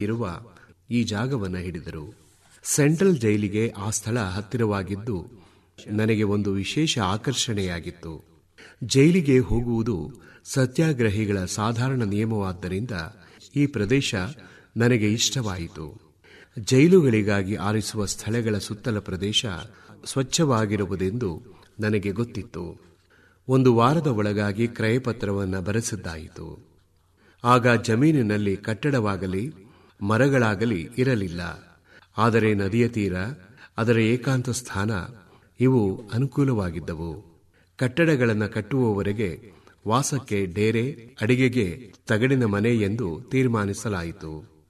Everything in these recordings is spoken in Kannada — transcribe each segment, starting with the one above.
ಇರುವ ಈ ಜಾಗವನ್ನು ಹಿಡಿದರು ಸೆಂಟ್ರಲ್ ಜೈಲಿಗೆ ಆ ಸ್ಥಳ ಹತ್ತಿರವಾಗಿದ್ದು ನನಗೆ ಒಂದು ವಿಶೇಷ ಆಕರ್ಷಣೆಯಾಗಿತ್ತು ಜೈಲಿಗೆ ಹೋಗುವುದು ಸತ್ಯಾಗ್ರಹಿಗಳ ಸಾಧಾರಣ ನಿಯಮವಾದ್ದರಿಂದ ಈ ಪ್ರದೇಶ ನನಗೆ ಇಷ್ಟವಾಯಿತು ಜೈಲುಗಳಿಗಾಗಿ ಆರಿಸುವ ಸ್ಥಳಗಳ ಸುತ್ತಲ ಪ್ರದೇಶ ಸ್ವಚ್ಛವಾಗಿರುವುದೆಂದು ನನಗೆ ಗೊತ್ತಿತ್ತು ಒಂದು ವಾರದ ಒಳಗಾಗಿ ಕ್ರಯಪತ್ರವನ್ನು ಬರೆಸಿದ್ದಾಯಿತು ಆಗ ಜಮೀನಿನಲ್ಲಿ ಕಟ್ಟಡವಾಗಲಿ ಮರಗಳಾಗಲಿ ಇರಲಿಲ್ಲ ಆದರೆ ನದಿಯ ತೀರ ಅದರ ಏಕಾಂತ ಸ್ಥಾನ ಇವು ಅನುಕೂಲವಾಗಿದ್ದವು ಕಟ್ಟಡಗಳನ್ನು ಕಟ್ಟುವವರೆಗೆ ವಾಸಕ್ಕೆ ಡೇರೆ ಅಡಿಗೆಗೆ ತಗಡಿನ ಮನೆ ಎಂದು ತೀರ್ಮಾನಿಸಲಾಯಿತು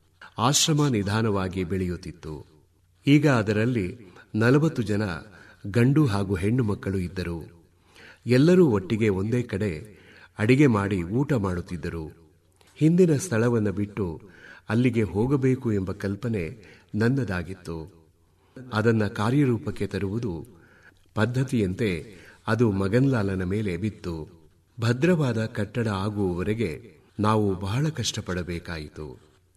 ಆಶ್ರಮ ನಿಧಾನವಾಗಿ ಬೆಳೆಯುತ್ತಿತ್ತು ಈಗ ಅದರಲ್ಲಿ ನಲವತ್ತು ಜನ ಗಂಡು ಹಾಗೂ ಹೆಣ್ಣು ಮಕ್ಕಳು ಇದ್ದರು ಎಲ್ಲರೂ ಒಟ್ಟಿಗೆ ಒಂದೇ ಕಡೆ ಅಡಿಗೆ ಮಾಡಿ ಊಟ ಮಾಡುತ್ತಿದ್ದರು ಹಿಂದಿನ ಸ್ಥಳವನ್ನು ಬಿಟ್ಟು ಅಲ್ಲಿಗೆ ಹೋಗಬೇಕು ಎಂಬ ಕಲ್ಪನೆ ನನ್ನದಾಗಿತ್ತು ಅದನ್ನ ಕಾರ್ಯರೂಪಕ್ಕೆ ತರುವುದು ಪದ್ಧತಿಯಂತೆ ಅದು ಮಗನ್ಲಾಲನ ಮೇಲೆ ಬಿತ್ತು ಭದ್ರವಾದ ಕಟ್ಟಡ ಆಗುವವರೆಗೆ ನಾವು ಬಹಳ ಕಷ್ಟಪಡಬೇಕಾಯಿತು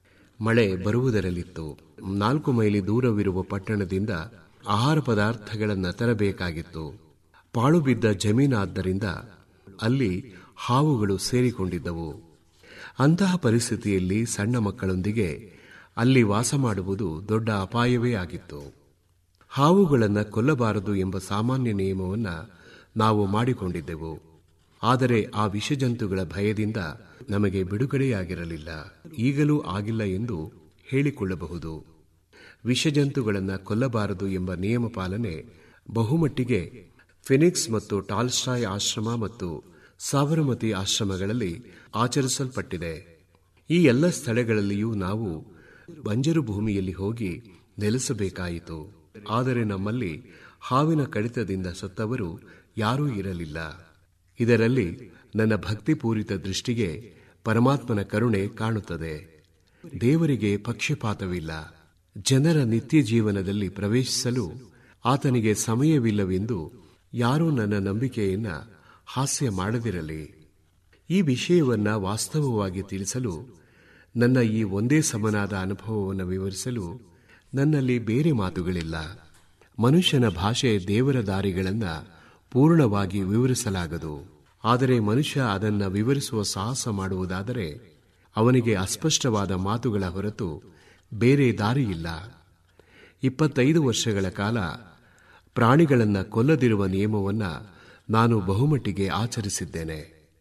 ಮಳೆ ಬರುವುದರಲ್ಲಿತ್ತು ನಾಲ್ಕು ಮೈಲಿ ದೂರವಿರುವ ಪಟ್ಟಣದಿಂದ ಆಹಾರ ಪದಾರ್ಥಗಳನ್ನು ತರಬೇಕಾಗಿತ್ತು ಪಾಳು ಬಿದ್ದ ಜಮೀನಾದ್ದರಿಂದ ಅಲ್ಲಿ ಹಾವುಗಳು ಸೇರಿಕೊಂಡಿದ್ದವು ಅಂತಹ ಪರಿಸ್ಥಿತಿಯಲ್ಲಿ ಸಣ್ಣ ಮಕ್ಕಳೊಂದಿಗೆ ಅಲ್ಲಿ ವಾಸ ಮಾಡುವುದು ದೊಡ್ಡ ಅಪಾಯವೇ ಆಗಿತ್ತು ಹಾವುಗಳನ್ನು ಕೊಲ್ಲಬಾರದು ಎಂಬ ಸಾಮಾನ್ಯ ನಿಯಮವನ್ನು ನಾವು ಮಾಡಿಕೊಂಡಿದ್ದೆವು ಆದರೆ ಆ ವಿಷಜಂತುಗಳ ಭಯದಿಂದ ನಮಗೆ ಬಿಡುಗಡೆಯಾಗಿರಲಿಲ್ಲ ಈಗಲೂ ಆಗಿಲ್ಲ ಎಂದು ಹೇಳಿಕೊಳ್ಳಬಹುದು ವಿಷಜಂತುಗಳನ್ನು ಕೊಲ್ಲಬಾರದು ಎಂಬ ನಿಯಮ ಪಾಲನೆ ಬಹುಮಟ್ಟಿಗೆ ಫಿನಿಕ್ಸ್ ಮತ್ತು ಟಾಲ್ಸ್ಟಾಯ್ ಆಶ್ರಮ ಮತ್ತು ಸಾಬರಮತಿ ಆಶ್ರಮಗಳಲ್ಲಿ ಆಚರಿಸಲ್ಪಟ್ಟಿದೆ ಈ ಎಲ್ಲ ಸ್ಥಳಗಳಲ್ಲಿಯೂ ನಾವು ಬಂಜರು ಭೂಮಿಯಲ್ಲಿ ಹೋಗಿ ನೆಲೆಸಬೇಕಾಯಿತು ಆದರೆ ನಮ್ಮಲ್ಲಿ ಹಾವಿನ ಕಡಿತದಿಂದ ಸತ್ತವರು ಯಾರೂ ಇರಲಿಲ್ಲ ಇದರಲ್ಲಿ ನನ್ನ ಭಕ್ತಿಪೂರಿತ ದೃಷ್ಟಿಗೆ ಪರಮಾತ್ಮನ ಕರುಣೆ ಕಾಣುತ್ತದೆ ದೇವರಿಗೆ ಪಕ್ಷಪಾತವಿಲ್ಲ ಜನರ ನಿತ್ಯ ಜೀವನದಲ್ಲಿ ಪ್ರವೇಶಿಸಲು ಆತನಿಗೆ ಸಮಯವಿಲ್ಲವೆಂದು ಯಾರೂ ನನ್ನ ನಂಬಿಕೆಯನ್ನ ಹಾಸ್ಯ ಮಾಡದಿರಲಿ ಈ ವಿಷಯವನ್ನ ವಾಸ್ತವವಾಗಿ ತಿಳಿಸಲು ನನ್ನ ಈ ಒಂದೇ ಸಮನಾದ ಅನುಭವವನ್ನು ವಿವರಿಸಲು ನನ್ನಲ್ಲಿ ಬೇರೆ ಮಾತುಗಳಿಲ್ಲ ಮನುಷ್ಯನ ಭಾಷೆ ದೇವರ ದಾರಿಗಳನ್ನ ಪೂರ್ಣವಾಗಿ ವಿವರಿಸಲಾಗದು ಆದರೆ ಮನುಷ್ಯ ಅದನ್ನ ವಿವರಿಸುವ ಸಾಹಸ ಮಾಡುವುದಾದರೆ ಅವನಿಗೆ ಅಸ್ಪಷ್ಟವಾದ ಮಾತುಗಳ ಹೊರತು ಬೇರೆ ದಾರಿಯಿಲ್ಲ ಇಪ್ಪತ್ತೈದು ವರ್ಷಗಳ ಕಾಲ ಪ್ರಾಣಿಗಳನ್ನು ಕೊಲ್ಲದಿರುವ ನಿಯಮವನ್ನ ನಾನು ಬಹುಮಟ್ಟಿಗೆ ಆಚರಿಸಿದ್ದೇನೆ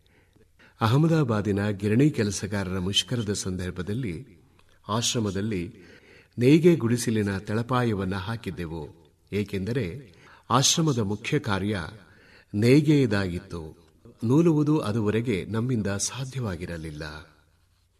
ಅಹಮದಾಬಾದಿನ ಗಿರಣಿ ಕೆಲಸಗಾರರ ಮುಷ್ಕರದ ಸಂದರ್ಭದಲ್ಲಿ ಆಶ್ರಮದಲ್ಲಿ ನೇಯ್ಗೆ ಗುಡಿಸಿಲಿನ ತಳಪಾಯವನ್ನು ಹಾಕಿದ್ದೆವು ಏಕೆಂದರೆ ಆಶ್ರಮದ ಮುಖ್ಯ ಕಾರ್ಯ ನೇಯ್ಗೆಯದಾಗಿತ್ತು ನೂಲುವುದು ಅದುವರೆಗೆ ನಮ್ಮಿಂದ ಸಾಧ್ಯವಾಗಿರಲಿಲ್ಲ